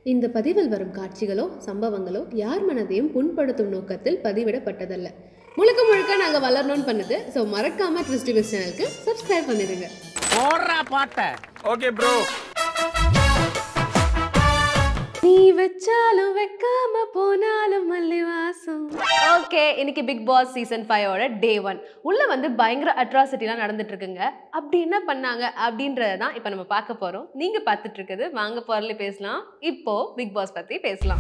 இந்த பதிவில் வரும் காட்சிகளோ சம்பவங்களோ யார் மனதையும் புண்படுத்தும் நோக்கத்தில் பதிவிடப்பட்டதல்ல முழுக்க முழுக்க நாங்கள் வளரணும்னு பண்ணுது ஸோ மறக்காம ட்ரிஸ்டி பெஸ்ட் சேனலுக்கு சப்ஸ்கிரைப் பண்ணிடுங்க போடுறா பாட்ட ஓகே ப்ரோ நீ வச்சாலும் வைக்காம போனாலும் மல்லி வாசம் ஓகே இன்னைக்கு பிக் பாஸ் சீசன் ஃபைவோட டே ஒன் உள்ள வந்து பயங்கர அட்ராசிட்டிலாம் நடந்துட்டு இருக்குங்க அப்படி என்ன பண்ணாங்க அப்படின்றத தான் இப்போ நம்ம பார்க்க போறோம் நீங்க பார்த்துட்டு இருக்குது வாங்க போறல பேசலாம் இப்போ பிக் பாஸ் பத்தி பேசலாம்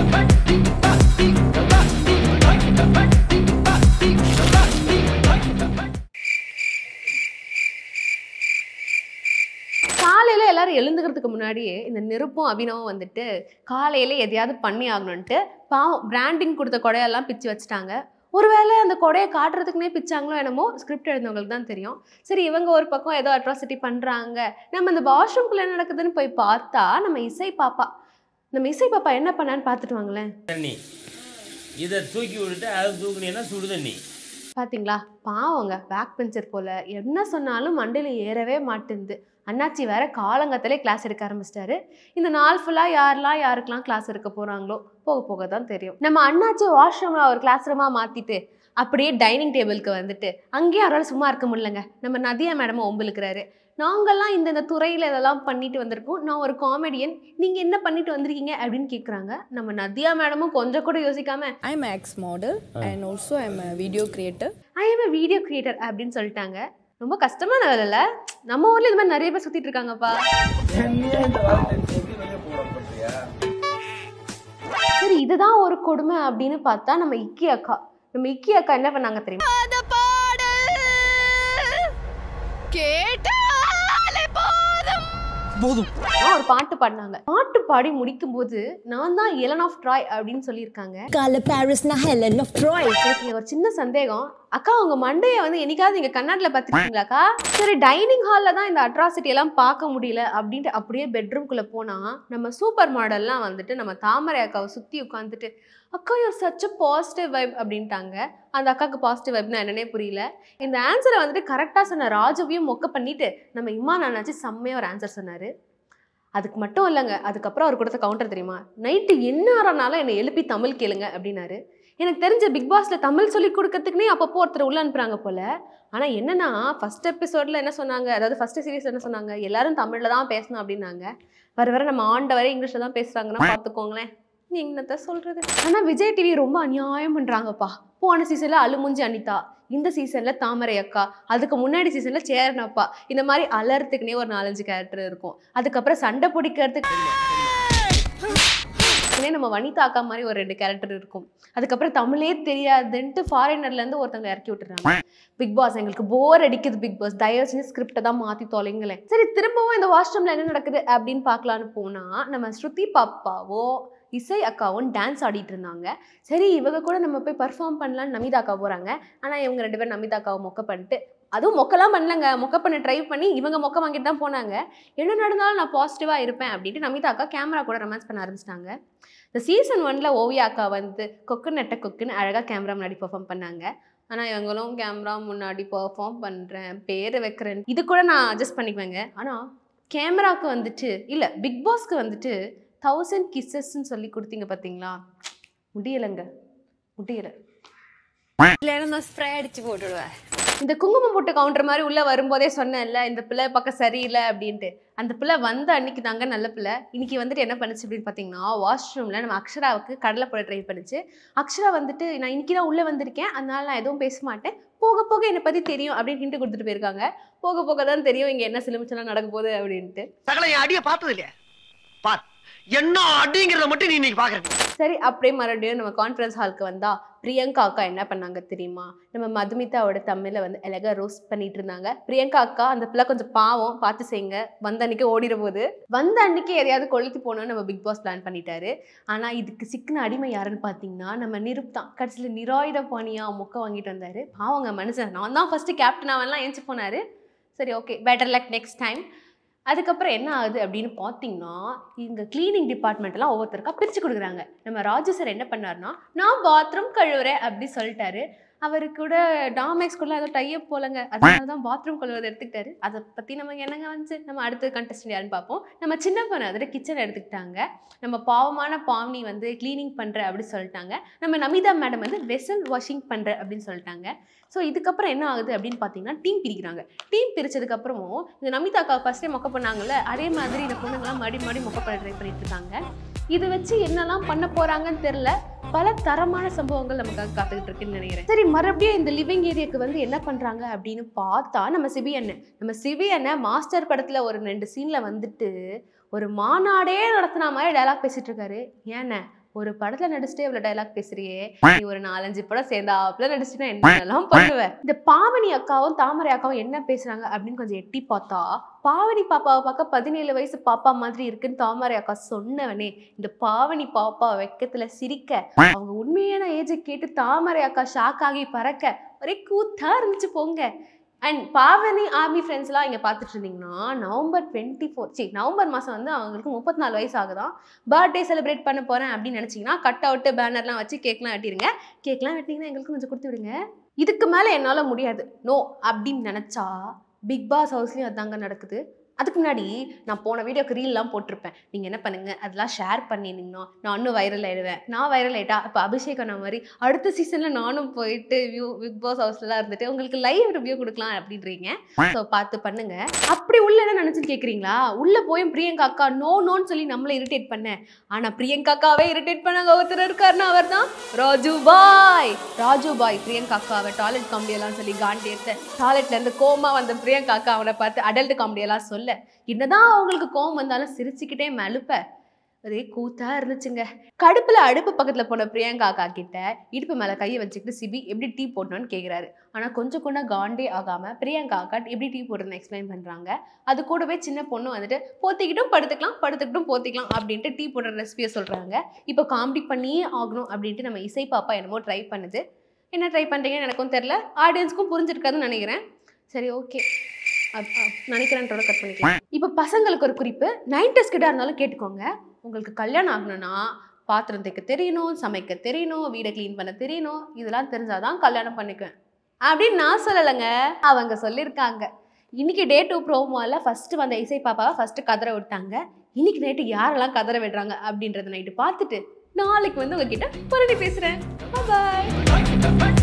காலையில எல்லாரும் எழுந்துக்கிறதுக்கு முன்னாடியே இந்த நெருப்பும் அபினவும் வந்துட்டு காலையில எதையாவது பண்ணி ஆகணும்ட்டு பாவம் பிராண்டிங் கொடுத்த கொடையெல்லாம் பிச்சு வச்சுட்டாங்க ஒருவேளை அந்த கொடையை காட்டுறதுக்குனே பிச்சாங்களோ என்னமோ ஸ்கிரிப்ட் எழுந்தவங்களுக்கு தான் தெரியும் சரி இவங்க ஒரு பக்கம் ஏதோ அட்ராசிட்டி பண்றாங்க நம்ம இந்த வாஷ்ரூம்குள்ள என்ன நடக்குதுன்னு போய் பார்த்தா நம்ம இசை பாப்பா நம்ம இசை பாப்பா என்ன பண்ணான்னு பார்த்துட்டு வாங்களேன் தண்ணி இதை தூக்கி விட்டுட்டு அதை தூக்குனீங்கன்னா சுடு தண்ணி பாத்தீங்களா பாவங்க பேக் பெஞ்சர் போல என்ன சொன்னாலும் மண்டையில ஏறவே மாட்டேங்குது அண்ணாச்சி வேற காலங்கத்திலே கிளாஸ் எடுக்க ஆரம்பிச்சிட்டாரு இந்த நாள் ஃபுல்லா யாரெல்லாம் யாருக்கெல்லாம் கிளாஸ் எடுக்க போறாங்களோ போக போக தான் தெரியும் நம்ம அண்ணாச்சி வாஷ்ரூம்ல ஒரு கிளாஸ் ரூமா மாத்திட்டு அப்படியே டைனிங் டேபிளுக்கு வந்துட்டு அங்கேயும் அவரால் சும்மா இருக்க முடியலங்க நம்ம நதியா மேடமும் ஒம்புலுக்கிறாரு நாங்கெல்லாம் இந்த இந்த துறையில் இதெல்லாம் பண்ணிட்டு வந்திருக்கோம் நான் ஒரு காமெடியன் நீங்கள் என்ன பண்ணிட்டு வந்திருக்கீங்க அப்படின்னு கேட்குறாங்க நம்ம நதியா மேடமும் கொஞ்சம் கூட யோசிக்காம I'm an ex-model and also I'm a video creator. I am video creator அப்படின்னு சொல்லிட்டாங்க ரொம்ப கஷ்டமான வேலை இல்ல நம்ம ஊர்ல இது மாதிரி நிறைய பேர் சுத்திட்டு இருக்காங்கப்பா சரி இதுதான் ஒரு கொடுமை அப்படின்னு பார்த்தா நம்ம இக்கி அக்கா நம்ம இக்கி அக்கா என்ன பண்ணாங்க தெரியுமா ஆ, ஒரு பாட்டு பாடினாங்க பாட்டு பாடி முடிக்கும் போது நான் தான் எலன் ஆஃப் ட்ராய் அப்படின்னு சொல்லியிருக்காங்க Gala Paris na Helen of Troy. எனக்கு இங்க ஒரு சின்ன சந்தேகம் அக்கா உங்க மண்டைய வந்து என்னைக்காவது நீங்க கண்ணாடில பாத்துருக்கீங்களாக்கா சரி டைனிங் ஹால்ல தான் இந்த அட்ராசிட்டி எல்லாம் பார்க்க முடியல அப்படின்ட்டு அப்படியே பெட்ரூம்குள்ள போனா நம்ம சூப்பர் மாடல்லாம் வந்துட்டு நம்ம தாமரை அக்காவை சுத்தி உட்காந்துட்டு அக்கா யூர் சச் பாசிட்டிவ் வைப் அப்படின்ட்டாங்க அந்த அக்காவுக்கு பாசிட்டிவ் வைப்னா என்னன்னே புரியல இந்த ஆன்சரை வந்துட்டு கரெக்டாக சொன்ன ராஜுவையும் மொக்க பண்ணிட்டு நம்ம இம்மான் அண்ணாச்சி செம்மையாக ஒரு ஆன்சர் சொன்னாரு அதுக்கு மட்டும் இல்லைங்க அதுக்கப்புறம் அவர் கொடுத்த கவுண்டர் தெரியுமா நைட்டு என்ன ஆறானாலும் என்னை எழுப்பி தமிழ் கேளுங்க அப்படின்னாரு எனக்கு தெரிஞ்ச பிக் பாஸ்ல தமிழ் சொல்லி கொடுக்கறதுக்குனே அப்பப்போ ஒருத்தர் உள்ள அனுப்புறாங்க போல ஆனா என்னன்னா ஃபர்ஸ்ட் எபிசோட்ல என்ன சொன்னாங்க அதாவது ஃபர்ஸ்ட் சீரிஸ் என்ன சொன்னாங்க எல்லாரும் தமிழ்ல தான் பேசணும் அப்படின்னாங்க வர வர நம்ம ஆண்டவரே இங்கிலீஷ்ல தான் பேசுறாங்கன்னா பார்த்துக்கோங்களேன் நீ என்னத்த சொல்றது ஆனா விஜய் டிவி ரொம்ப அநியாயம் பண்றாங்கப்பா போன சீசன்ல அழுமுஞ்சி அனிதா இந்த சீசன்ல தாமரை அக்கா அதுக்கு முன்னாடி சீசன்ல சேரன் அப்பா இந்த மாதிரி அலறத்துக்குனே ஒரு நாலஞ்சு கேரக்டர் இருக்கும் அதுக்கப்புறம் சண்டை பிடிக்கிறதுக்கு ஏன்னா நம்ம வனிதா அக்கா மாதிரி ஒரு ரெண்டு கேரக்டர் இருக்கும் அதுக்கப்புறம் தமிழே தெரியாதுன்ட்டு ஃபாரினர்ல இருந்து ஒருத்தவங்க இறக்கி விட்டுறாங்க பிக் பாஸ் எங்களுக்கு போர் அடிக்குது பிக் பாஸ் தயவு செஞ்சு ஸ்கிரிப்டை தான் மாத்தி தொலைங்களேன் சரி திரும்பவும் இந்த வாஷ்ரூம்ல என்ன நடக்குது அப்படின்னு பார்க்கலான்னு போனா நம்ம ஸ்ருதி பாப்பாவோ இசை அக்காவும் டான்ஸ் ஆடிட்டு இருந்தாங்க சரி இவங்க கூட நம்ம போய் பர்ஃபார்ம் பண்ணலான்னு நமிதா அக்கா போறாங்க ஆனா இவங்க ரெண்டு பேரும் நமிதா அக்காவை மொக்க பண்ணிட்டு அதுவும் மொக்கெல்லாம் பண்ணலங்க மொக்க பண்ண ட்ரை பண்ணி இவங்க மொக்க வாங்கிட்டு தான் போனாங்க என்ன நடந்தாலும் நான் பாசிட்டிவாக இருப்பேன் அப்படின்ட்டு நமிதா அக்கா கேமரா கூட ரொமான்ஸ் பண்ண ஆரம்பிச்சிட்டாங்க இந்த சீசன் ஒன்ல ஓவியா அக்கா வந்து கொக்கு நெட்ட கொக்குன்னு அழகாக கேமரா முன்னாடி பெர்ஃபார்ம் பண்ணாங்க ஆனால் இவங்களும் கேமரா முன்னாடி பெர்ஃபார்ம் பண்ணுறேன் பேர் வைக்கிறேன் இது கூட நான் அட்ஜஸ்ட் பண்ணிக்குவேங்க ஆனால் கேமராவுக்கு வந்துட்டு இல்லை பிக் பாஸ்க்கு வந்துட்டு தௌசண்ட் கிஸ்ஸஸ்ன்னு சொல்லி கொடுத்தீங்க பார்த்தீங்களா முடியலைங்க முடியலை இல்லைன்னா நான் ஸ்ப்ரே அடிச்சு போட்டுடுவேன் இந்த குங்குமம் போட்டு கவுண்டர் மாதிரி உள்ள வரும்போதே சொன்னேன்ல இந்த பிள்ளை பக்கம் சரியில்லை அப்படின்ட்டு அந்த பிள்ளை வந்த அன்னைக்கு தாங்க நல்ல பிள்ளை இன்னைக்கு வந்துட்டு என்ன பண்ணுச்சு அப்படின்னு பார்த்தீங்கன்னா வாஷ்ரூம்ல நம்ம அக்ஷராவுக்கு கடலை போட ட்ரை பண்ணுச்சு அக்ஷரா வந்துட்டு நான் இன்னைக்கு தான் உள்ள வந்திருக்கேன் அதனால நான் எதுவும் பேச மாட்டேன் போக போக என்னை பத்தி தெரியும் அப்படின்னு ஹிண்ட் கொடுத்துட்டு போயிருக்காங்க போக போக தான் தெரியும் இங்க என்ன சிலுமிச்சலாம் நடக்க போகுது அப்படின்ட்டு சகல என் அடிய பார்த்தது இல்லையா பார் என்ன அடிங்கிறத மட்டும் நீ இன்னைக்கு பாக்குற சரி அப்படியே மறுபடியும் நம்ம கான்ஃபரன்ஸ் ஹாலுக்கு வந்தா பிரியங்கா அக்கா என்ன பண்ணாங்க தெரியுமா நம்ம மதுமிதாவோட தமிழில் வந்து அழகா ரோஸ்ட் பண்ணிட்டு இருந்தாங்க பிரியங்கா அக்கா அந்த பிள்ளை கொஞ்சம் பாவம் பார்த்து செய்யுங்க வந்த அன்னைக்கு ஓடிட போகுது வந்த அன்னைக்கு எதையாவது கொளுத்தி போகணும்னு நம்ம பிக் பாஸ் பிளான் பண்ணிட்டாரு ஆனால் இதுக்கு சிக்கின அடிமை யாருன்னு பார்த்தீங்கன்னா நம்ம நிருப் தான் கடைசியில் நிராயுத பாணியா மொக்க வாங்கிட்டு வந்தாரு பாவங்க மனுஷன் நான் தான் ஃபர்ஸ்ட் கேப்டன் அவன்லாம் ஏஞ்சி போனாரு சரி okay better luck next time அதுக்கப்புறம் என்ன ஆகுது அப்படின்னு பார்த்தீங்கன்னா இங்கே க்ளீனிங் டிபார்ட்மெண்ட்லாம் ஒவ்வொருத்தருக்கா பிரித்து கொடுக்குறாங்க நம்ம ராஜு சார் என்ன பண்ணாருன்னா நான் பாத்ரூம் கழுவுறேன் அப்படி சொல்லிட்டாரு அவரு கூட டாமெக்ஸ் கூட ஏதோ டைப் போலங்க அதனால தான் பாத்ரூம் கொள்வது எடுத்துக்கிட்டாரு அதை பற்றி நமக்கு என்னங்க வந்துச்சு நம்ம அடுத்த கண்டஸ்டன் யாருன்னு பார்ப்போம் நம்ம சின்ன பொண்ணு அதில் கிச்சன் எடுத்துக்கிட்டாங்க நம்ம பாவமான பாவனி வந்து க்ளீனிங் பண்ணுற அப்படின்னு சொல்லிட்டாங்க நம்ம நமிதா மேடம் வந்து வெசல் வாஷிங் பண்ணுற அப்படின்னு சொல்லிட்டாங்க ஸோ இதுக்கப்புறம் என்ன ஆகுது அப்படின்னு பார்த்தீங்கன்னா டீம் பிரிக்கிறாங்க டீம் பிரிச்சதுக்கப்புறமும் இந்த நமிதா அக்கா ஃபஸ்ட்டே மொக்க பண்ணாங்கல்ல அதே மாதிரி இந்த பொண்ணுங்களாம் மறுபடி மறுபடி மொக்க பண்ண ட்ரை பண்ணிட்டு இருக்காங்க இதை வச்சு என்னெல்லாம் பண்ண போறாங்கன்னு தெரியல பல தரமான சம்பவங்கள் நமக்காக காத்துக்கிட்டு இருக்குன்னு நினைக்கிறேன் சரி மறுபடியும் இந்த லிவிங் ஏரியாக்கு வந்து என்ன பண்றாங்க அப்படின்னு பார்த்தா நம்ம சிபி அண்ணன் நம்ம சிபி அண்ணன் மாஸ்டர் படத்துல ஒரு ரெண்டு சீன்ல வந்துட்டு ஒரு மாநாடே நடத்தின மாதிரி டயலாக் பேசிட்டு இருக்காரு ஏண்ணே ஒரு படத்துல நடிச்சுட்டே இவ்வளவு டயலாக் பேசுறியே நீ ஒரு நாலஞ்சு படம் சேர்ந்தாப்புல நடிச்சுட்டா என்னெல்லாம் பண்ணுவ இந்த பாவனி அக்காவும் தாமரை அக்காவும் என்ன பேசுறாங்க அப்படின்னு கொஞ்சம் எட்டி பார்த்தா பாவனி பாப்பாவை பார்க்க பதினேழு வயசு பாப்பா மாதிரி இருக்குன்னு தாமரை அக்கா சொன்னவனே இந்த பாவனி பாப்பா வெக்கத்துல சிரிக்க அவங்க உண்மையான ஏஜை கேட்டு தாமரை அக்கா ஷாக் ஆகி பறக்க ஒரே கூத்தா இருந்துச்சு போங்க அண்ட் பாவனி ஆர்மி ஃப்ரெண்ட்ஸ்லாம் இங்கே பார்த்துட்டு இருந்தீங்கன்னா November twenty four C November மாதம் வந்து அவங்களுக்கு முப்பத்தி நாலு வயசு ஆகுதான் பர்த்டே செலிப்ரேட் பண்ண போகிறேன் அப்படின்னு நினச்சிங்கன்னா கட் அவுட்டு பேனர்லாம் வச்சு கேக்லாம் வெட்டிடுங்க கேக்லாம் வெட்டிங்கன்னா எங்களுக்கு கொஞ்சம் கொடுத்து விடுங்க இதுக்கு மேலே என்னால் முடியாது நோ அப்படின்னு நினச்சா பிக் பாஸ் ஹவுஸ்லேயும் அதாங்க நடக்குது அதுக்கு முன்னாடி நான் போன வீடியோக்கு ரீல்லாம் போட்டிருப்பேன் நீங்கள் என்ன பண்ணுங்க அதெல்லாம் ஷேர் பண்ணினீங்கன்னா நான் இன்னும் வைரல் ஆயிடுவேன் நான் வைரல் ஆயிட்டா இப்போ அபிஷேக் அண்ணா மாதிரி அடுத்த சீசனில் நானும் போயிட்டு வியூ பிக் பாஸ் ஹவுஸ்லாம் இருந்துட்டு உங்களுக்கு லைவ் ரிவ்யூ கொடுக்கலாம் அப்படின்றீங்க ஸோ பார்த்து பண்ணுங்க அப்படி உள்ள என்ன நினச்சுன்னு கேட்குறீங்களா உள்ளே போய் பிரியங்கா அக்கா நோ நோன்னு சொல்லி நம்மளை இரிட்டேட் பண்ணேன் ஆனால் பிரியங்கா அக்காவே இரிட்டேட் பண்ணாங்க ஒருத்தர் இருக்காருன்னா அவர் தான் ராஜு பாய் ராஜு பாய் பிரியங்கா அக்காவை டாய்லெட் காமெடி எல்லாம் சொல்லி காண்டி எடுத்த டாய்லெட்ல இருந்து கோமா வந்த பிரியங்கா அக்கா அவனை பார்த்து அடல்ட் காமெடி எல்லாம் சொல்ல என்னதான் அவங்களுக்கு கோவம் வந்தாலும் சிரிச்சுக்கிட்டே மெழுப்ப ஒரே கூத்தா இருந்துச்சுங்க கடுப்புல அடுப்பு பக்கத்துல போன பிரியங்கா அக்கா கிட்ட இடுப்பு மேல கையை வச்சுக்கிட்டு சிபி எப்படி டீ போடணும்னு கேக்குறாரு ஆனா கொஞ்சம் கூட காண்டே ஆகாம பிரியங்கா அக்கா எப்படி டீ போடுறதுன்னு எக்ஸ்பிளைன் பண்றாங்க அது கூடவே சின்ன பொண்ணு வந்துட்டு போத்திக்கிட்டும் படுத்துக்கலாம் படுத்துக்கிட்டும் போத்திக்கலாம் அப்படின்ட்டு டீ போடுற ரெசிபியை சொல்றாங்க இப்போ காமெடி பண்ணியே ஆகணும் அப்படின்ட்டு நம்ம இசை பாப்பா என்னமோ ட்ரை பண்ணுது என்ன ட்ரை பண்ணுறீங்கன்னு எனக்கும் தெரில ஆடியன்ஸ்க்கும் புரிஞ்சிருக்காதுன்னு நினைக்கிறேன் சரி ஓகே நினைக்கிறேன்றோட கட் பண்ணிக்கலாம் இப்போ பசங்களுக்கு ஒரு குறிப்பு நைன்டஸ் கிட்ட இருந்தாலும் கேட்டுக்கோங்க உங்களுக்கு கல்யாணம் ஆகணும்னா பாத்திரம் தைக்க தெரியணும் சமைக்க தெரியணும் வீடை க்ளீன் பண்ண தெரியணும் இதெல்லாம் தெரிஞ்சாதான் கல்யாணம் பண்ணிக்குவேன் அப்படின்னு நான் சொல்லலைங்க அவங்க சொல்லியிருக்காங்க இன்னைக்கு டே டூ ப்ரோமோவில் ஃபஸ்ட்டு வந்த இசை பாப்பாவை ஃபஸ்ட்டு கதற விட்டாங்க இன்னைக்கு நைட்டு யாரெல்லாம் கதற விடுறாங்க அப்படின்றத நைட்டு பார்த்துட்டு நாளைக்கு வந்து உங்ககிட்ட மறுபடியும் பேசுகிறேன் பாய்